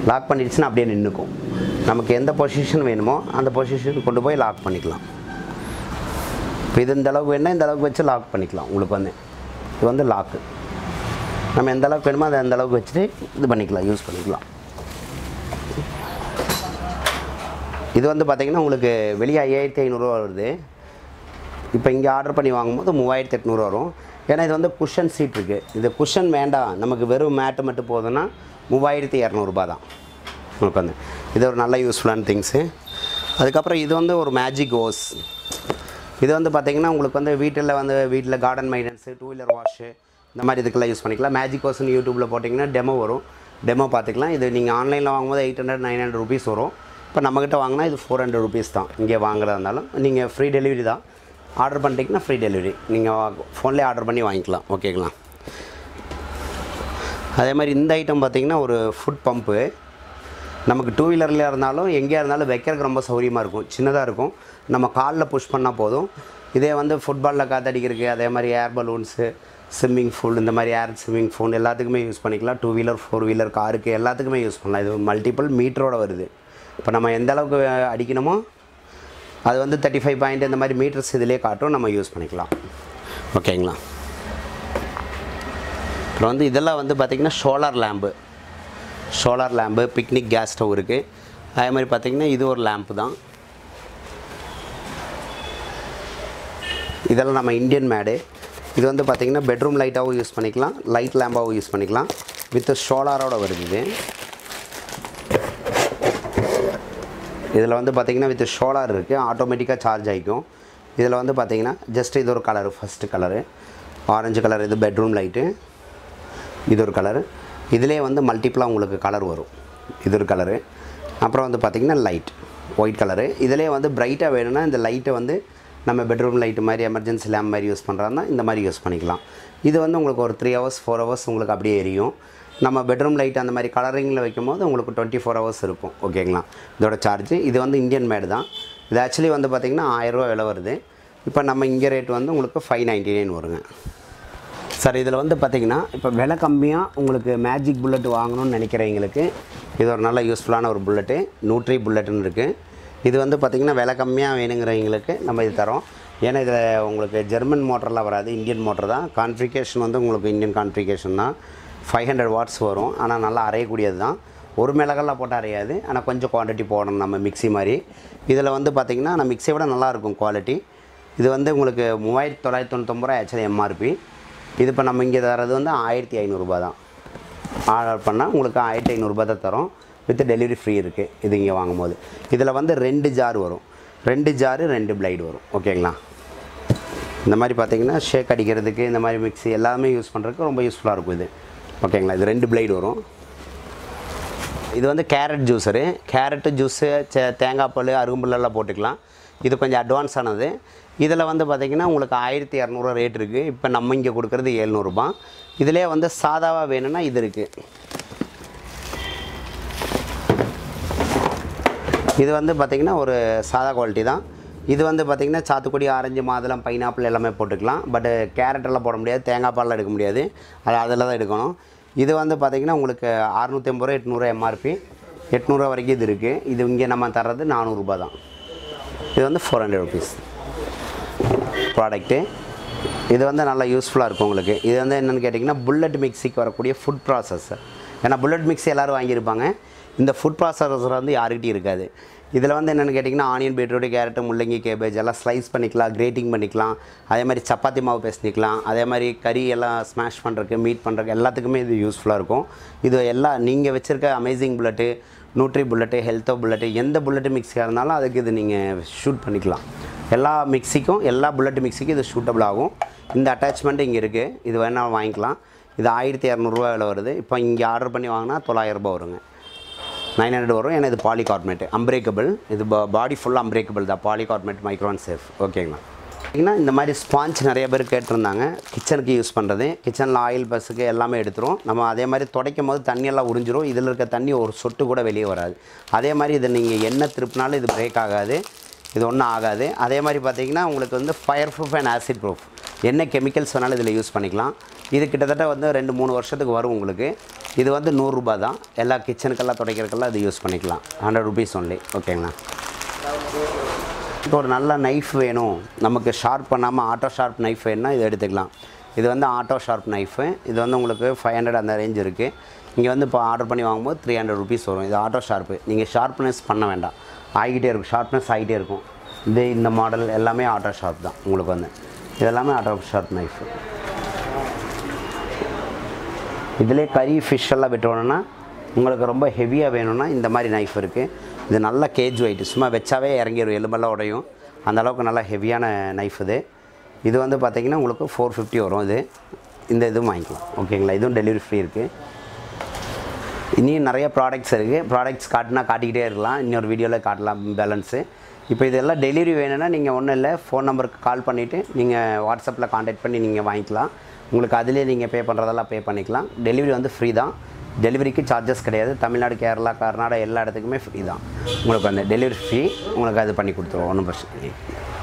lock பண்ணிடுச்சுன்னா அப்படியே நின்றுக்கும் நமக்கு எந்த பொசிஷன் வேணுமோ அந்த பொசிஷன் கொண்டு போய் லாக் பண்ணிக்கலாம் இப்போ இது இந்த அளவுக்கு வேணால் இந்த அளவுக்கு வச்சு லாக் பண்ணிக்கலாம் உங்களுக்கு வந்து இது வந்து லாக்கு நம்ம எந்த அளவுக்கு வேணுமோ அதை அந்த அளவுக்கு வச்சுட்டு இது பண்ணிக்கலாம் யூஸ் பண்ணிக்கலாம் இது வந்து பார்த்திங்கன்னா உங்களுக்கு வெளியே ஐயாயிரத்தி ஐநூறுரூவா வருது இப்போ இங்கே ஆர்டர் பண்ணி வாங்கும்போது மூவாயிரத்தி எட்நூறு வரும் ஏன்னா இது வந்து குஷன் சீட் இருக்குது இது குஷன் வேண்டாம் நமக்கு வெறும் மேட்டு மட்டும் போதுன்னா மூவாயிரத்தி இரநூறுபா தான் உங்களுக்கு வந்து இது ஒரு நல்ல யூஸ்ஃபுல்லான திங்ஸு அதுக்கப்புறம் இது வந்து ஒரு மேஜிக் ஓஸ் இது வந்து பார்த்திங்கன்னா உங்களுக்கு வந்து வீட்டில் வந்து வீட்டில் garden maintenance two wheeler wash இந்த மாதிரி இதுக்கெல்லாம் யூஸ் பண்ணிக்கலாம் மேஜிக் ஓஸ்னு யூடியூப்பில் போட்டிங்கன்னா டெமோ வரும் டெமோ பார்த்துக்கலாம் இது நீங்கள் ஆன்லைனில் வாங்கும்போது eight hundred nine hundred rupees வரும் இப்போ நம்மக்கிட்ட வாங்கினா இது ஃபோர் ஹண்ட்ரட் ருபீஸ் தான் இங்கே வாங்குறதா இருந்தாலும் நீங்கள் ஃப்ரீ டெலிவரி தான் ஆர்டர் பண்ணிட்டீங்கன்னா ஃப்ரீ டெலிவரி நீங்கள் ஃபோன்லேயே ஆர்டர் பண்ணி வாங்கிக்கலாம் ஓகேங்களா அதே மாதிரி இந்த ஐட்டம் பார்த்திங்கன்னா ஒரு ஃபுட் பம்பு நமக்கு டூ வீலரில் இருந்தாலும் எங்கேயா இருந்தாலும் வைக்கிறதுக்கு ரொம்ப சௌரியமாக இருக்கும் சின்னதாக இருக்கும் நம்ம காலில் புஷ் பண்ணால் போதும் இதே வந்து ஃபுட்பாலில் காத்தடிக்கிறதுக்கு அதே மாதிரி ஏர் பலூன்ஸு ஸ்விம்மிங் ஃபூல் இந்த மாதிரி ஏர் ஸ்விம்மிங் ஃபூல் எல்லாத்துக்குமே யூஸ் பண்ணிக்கலாம் டூ வீலர் ஃபோர் வீலர் காருக்கு எல்லாத்துக்குமே யூஸ் பண்ணலாம் இது மல்டிபிள் மீட்டரோட வருது இப்போ நம்ம எந்த அளவுக்கு அடிக்கணுமோ அது வந்து தேர்ட்டி ஃபைவ் பாயிண்ட் இந்த மாதிரி மீட்டர்ஸ் இதிலே காட்டும் நம்ம யூஸ் பண்ணிக்கலாம் ஓகேங்களா அப்புறம் வந்து இதெல்லாம் வந்து பார்த்திங்கன்னா solar lamp solar lamp picnic gas stove இருக்குது அதே மாதிரி பார்த்திங்கன்னா இது ஒரு லேம்பு தான் இதெல்லாம் நம்ம இந்தியன் மேடு இது வந்து பார்த்திங்கன்னா பெட்ரூம் லைட்டாகவும் யூஸ் பண்ணிக்கலாம் லைட் லேம்பாகவும் யூஸ் பண்ணிக்கலாம் வித் சோலாரோட வருது இது இதில் வந்து பார்த்திங்கன்னா வித் சோலார் இருக்குது ஆட்டோமேட்டிக்காக சார்ஜ் ஆகிக்கும் இதில் வந்து பார்த்திங்கன்னா ஜஸ்ட் இது ஒரு colour first colour orange colour இது பெட்ரூம் லைட்டு இது ஒரு கலரு இதிலே வந்து மல்டிப்ளாக உங்களுக்கு கலர் வரும் இது ஒரு கலரு அப்புறம் வந்து பார்த்திங்கன்னா லைட் ஒயிட் கலரு இதிலே வந்து பிரைட்டாக வேணும்னா இந்த லைட்டை வந்து நம்ம பெட்ரூம் லைட்டு மாதிரி எமர்ஜென்சி லேம்ப் மாதிரி யூஸ் பண்ணுறாருன்னா இந்த மாதிரி யூஸ் பண்ணிக்கலாம் இது வந்து உங்களுக்கு ஒரு த்ரீ ஹவர்ஸ் ஃபோர் ஹவர்ஸ் உங்களுக்கு அப்படியே எரியும் நம்ம பெட்ரூம் லைட் அந்த மாதிரி கலரிங்கில் வைக்கும்போது உங்களுக்கு டுவெண்ட்டி ஃபோர் ஹவர்ஸ் இருக்கும் ஓகேங்களா இதோட சார்ஜ் இது வந்து இந்தியன் மேடு தான் இது ஆக்சுவலி வந்து பார்த்திங்கன்னா ஆயிரரூவா விலை வருது இப்போ நம்ம இங்கே ரேட் வந்து உங்களுக்கு ஃபைவ் நைன்ட்டி நைன் வருங்க சார் இதில் வந்து பார்த்தீங்கன்னா இப்போ விலை கம்மியாக உங்களுக்கு மேஜிக் புல்லட் வாங்கணும்னு நினைக்கிறவங்களுக்கு இது ஒரு நல்ல யூஸ்ஃபுல்லான ஒரு புல்லட்டு நியூட்ரி புல்லட்டுன்னு இருக்குது இது வந்து பார்த்திங்கன்னா விலை கம்மியாக வேணுங்கிறவங்களுக்கு நம்ம இது தரோம் ஏன்னா இதில் உங்களுக்கு ஜெர்மன் மோட்டர்லாம் வராது இந்தியன் மோட்டர் தான் கான்ஃபிகேஷன் வந்து உங்களுக்கு இந்தியன் கான்ஃபிகேஷன் தான் ஃபைவ் ஹண்ட்ரட் வாட்ஸ் வரும் ஆனால் நல்லா அரையக்கூடியது தான் ஒரு மிளகெல்லாம் போட்டால் அரையாது ஆனால் கொஞ்சம் குவான்டிட்டி போடணும் நம்ம மிக்ஸி மாதிரி இதில் வந்து பார்த்திங்கன்னா நான் மிக்ஸியை விட நல்லாயிருக்கும் குவாலிட்டி இது வந்து உங்களுக்கு மூவாயிரத்தி தொள்ளாயிரத்தி தொண்ணூத்தொம்பது ரூபா ஆக்சுவலி எம்ஆர்பி இது இப்போ நம்ம இங்கே தரது வந்து ஆயிரத்தி ஐநூறுரூபா தான் ஆர்டர் பண்ணால் உங்களுக்கு ஆயிரத்தி ஐநூறுரூபா தான் தரோம் வித் டெலிவரி ஃப்ரீ இருக்குது இது இங்கே வாங்கும்போது இதில் வந்து ரெண்டு ஜார் வரும் ரெண்டு ஜாரு ரெண்டு பிளைடு வரும் ஓகேங்களா இந்த மாதிரி பார்த்தீங்கன்னா ஷேக் அடிக்கிறதுக்கு இந்த மாதிரி மிக்ஸி எல்லாமே யூஸ் பண்ணுறதுக்கு ரொம்ப யூஸ்ஃபுல்லாக இருக்கும் இது ஓகேங்களா இது ரெண்டு பிளைடு வரும் இது வந்து கேரட் ஜூஸரு கேரட்டு ஜூஸு தேங்காய் பால் அருகும்புல்லெல்லாம் போட்டுக்கலாம் இது கொஞ்சம் அட்வான்ஸானது இதில் வந்து பார்த்திங்கன்னா உங்களுக்கு ஆயிரத்தி இரநூறுவா ரேட் இருக்குது இப்போ நம்ம இங்கே கொடுக்குறது ஏழ்நூறுபா இதிலே வந்து சாதாவாக வேணும்னா இது இருக்குது இது வந்து பார்த்திங்கன்னா ஒரு சாதா குவாலிட்டி தான் இது வந்து பார்த்திங்கன்னா சாத்துக்குடி ஆரஞ்சு மாதுளம் பைனாப்பிள் எல்லாமே போட்டுக்கலாம் பட்டு கேரட் எல்லாம் போட முடியாது தேங்காய் பால்லாம் எடுக்க முடியாது அது அதில் தான் எடுக்கணும் இது வந்து பார்த்திங்கன்னா உங்களுக்கு அறுநூற்றி ஐம்பது ரூபா எட்நூறுவா எம்ஆர்பி எட்நூறுவா வரைக்கும் இது இருக்குது இது இங்கே நம்ம தர்றது நானூறுரூபா தான் இது வந்து ஃபோர் ஹண்ட்ரட் ருபீஸ் ப்ராடக்ட்டு இது வந்து நல்லா யூஸ்ஃபுல்லாக இருக்கும் உங்களுக்கு இது வந்து என்னென்னு கேட்டிங்கன்னா புல்லட் மிக்ஸிக்கு வரக்கூடிய ஃபுட் ப்ராசஸர் ஏன்னா புல்லட் மிக்ஸி எல்லோரும் வாங்கியிருப்பாங்க இந்த ஃபுட் ப்ராசஸர் வந்து யாருக்கிட்டையும் இருக்காது இதில் வந்து என்னென்னு கேட்டிங்கன்னா ஆனியன் பீட்ரூட் கேரட்டு முள்ளங்கி கேபேஜ் எல்லாம் ஸ்லைஸ் பண்ணிக்கலாம் கிரேட்டிங் பண்ணிக்கலாம் அதே மாதிரி சப்பாத்தி மாவு பேசிக்கலாம் அதே மாதிரி கறி எல்லாம் ஸ்மாஷ் பண்ணுறதுக்கு மீட் பண்ணுறதுக்கு எல்லாத்துக்குமே இது யூஸ்ஃபுல்லாக இருக்கும் இது எல்லாம் நீங்கள் வச்சுருக்க அமேசிங் புல்லட்டு நியூட்ரி புல்லட்டு ஹெல்த்தோ புல்லட்டு எந்த புல்லட்டு மிக்ஸியாக இருந்தாலும் அதுக்கு இது நீங்கள் ஷூட் பண்ணிக்கலாம் எல்லா மிக்ஸிக்கும் எல்லா புல்லட் மிக்ஸிக்கும் இது சூட்டபிள் ஆகும் இந்த அட்டாச்மெண்ட் இங்கே இருக்குது இது வேணால் வாங்கிக்கலாம் இது ஆயிரத்தி இரநூறுவா விலை வருது இப்போ இங்கே ஆர்டர் பண்ணி வாங்கினா தொள்ளாயிரரூபா வருங்க நைன் ஹண்ட்ரட் வரும் ஏன்னா இது பாலிகார்பனேட் அம்பிரேக்கபிள் இது பாடி ஃபுல்லாக அம்பிரேக்கபிள் தான் பாலிகார்பனேட் மைக்ரான் சேஃப் ஓகேங்களா பார்த்தீங்கன்னா இந்த மாதிரி ஸ்பாஞ்ச் நிறைய பேர் கேட்டிருந்தாங்க கிச்சனுக்கு யூஸ் பண்ணுறது கிச்சனில் ஆயில் பஸ்ஸுக்கு எல்லாமே எடுத்துரும் நம்ம அதே மாதிரி துடைக்கும் போது தண்ணியெல்லாம் உறிஞ்சிரும் இதில் இருக்க தண்ணி ஒரு சொட்டு கூட வெளியே வராது அதே மாதிரி இதை நீங்கள் எண்ணெய் திருப்பினாலும் இது பிரேக் ஆகாது இது ஒன்றும் ஆகாது அதே மாதிரி பார்த்தீங்கன்னா உங்களுக்கு வந்து fire proof and acid proof என்ன கெமிக்கல்ஸ் வேணாலும் இதில் யூஸ் பண்ணிக்கலாம் இது கிட்டத்தட்ட வந்து ரெண்டு மூணு வருஷத்துக்கு வரும் உங்களுக்கு இது வந்து நூறுரூபா தான் எல்லா கிச்சனுக்கெல்லாம் துடைக்கிறதுக்கெல்லாம் இது யூஸ் பண்ணிக்கலாம் ஹண்ட்ரட் ருபீஸ் ஒன்லி ஓகேங்களா இப்போ ஒரு நல்ல நைஃப் வேணும் நமக்கு ஷார்ப் பண்ணாமல் ஆட்டோ ஷார்ப் நைஃப் வேணும்னா இது எடுத்துக்கலாம் இது வந்து ஆட்டோ ஷார்ப் நைஃபு இது வந்து உங்களுக்கு ஃபைவ் ஹண்ட்ரட் அந்த ரேஞ்ச் இருக்குது இங்கே வந்து இப்போ ஆர்டர் பண்ணி வாங்கும்போது த்ரீ ஹண்ட்ரட் ருபீஸ் வரும் இது ஆட்டோ ஷார்ப்பு நீங்கள் ஷார்ப்னஸ் பண்ண வேண்டாம் ஆகிட்டே இருக்கும் ஷார்ப்னஸ் ஆகிட்டே இருக்கும் இது இந்த மாடல் எல்லாமே ஆட்டோ ஷார்ப் தான் உங்களுக்கு வந்து இதெல்லாமே ஆட்டோ ஷார்ப் நைஃபு இதிலே கறி ஃபிஷ் எல்லாம் வெட்டணும்னா உங்களுக்கு ரொம்ப ஹெவியாக வேணும்னா இந்த மாதிரி நைஃப் இருக்குது இது நல்ல கேஜ் வெயிட் சும்மா வச்சாவே இறங்கிடும் எலும்பெல்லாம் உடையும் அந்த அளவுக்கு நல்ல ஹெவியான நைஃப் இது இது வந்து பார்த்திங்கன்னா உங்களுக்கு ஃபோர் ஃபிஃப்டி வரும் இது இந்த இதுவும் வாங்கிக்கலாம் ஓகேங்களா இதுவும் டெலிவரி ஃப்ரீ இருக்குது இனியும் நிறைய ப்ராடக்ட்ஸ் இருக்குது ப்ராடக்ட்ஸ் காட்டினா காட்டிக்கிட்டே இருக்கலாம் இன்னொரு வீடியோவில் காட்டலாம் பேலன்ஸு இப்போ இதெல்லாம் டெலிவரி வேணும்னா நீங்கள் ஒன்றும் இல்லை ஃபோன் நம்பருக்கு கால் பண்ணிவிட்டு நீங்கள் வாட்ஸ்அப்பில் காண்டாக்ட் பண்ணி நீங்கள் வாங்கிக்கலாம் உங்களுக்கு அதிலே நீங்கள் பே பண்ணுறதெல்லாம் பே பண்ணிக்கலாம் டெலிவரி வந்து ஃப்ரீ தான் டெலிவரிக்கு சார்ஜஸ் கிடையாது தமிழ்நாடு கேரளா கர்நாடகா எல்லா இடத்துக்குமே ஃப்ரீ தான் உங்களுக்கு அந்த டெலிவரி ஃப்ரீ உங்களுக்கு அது பண்ணி கொடுத்துருவோம் ஒன்றும் பிரச்சனை இல்லை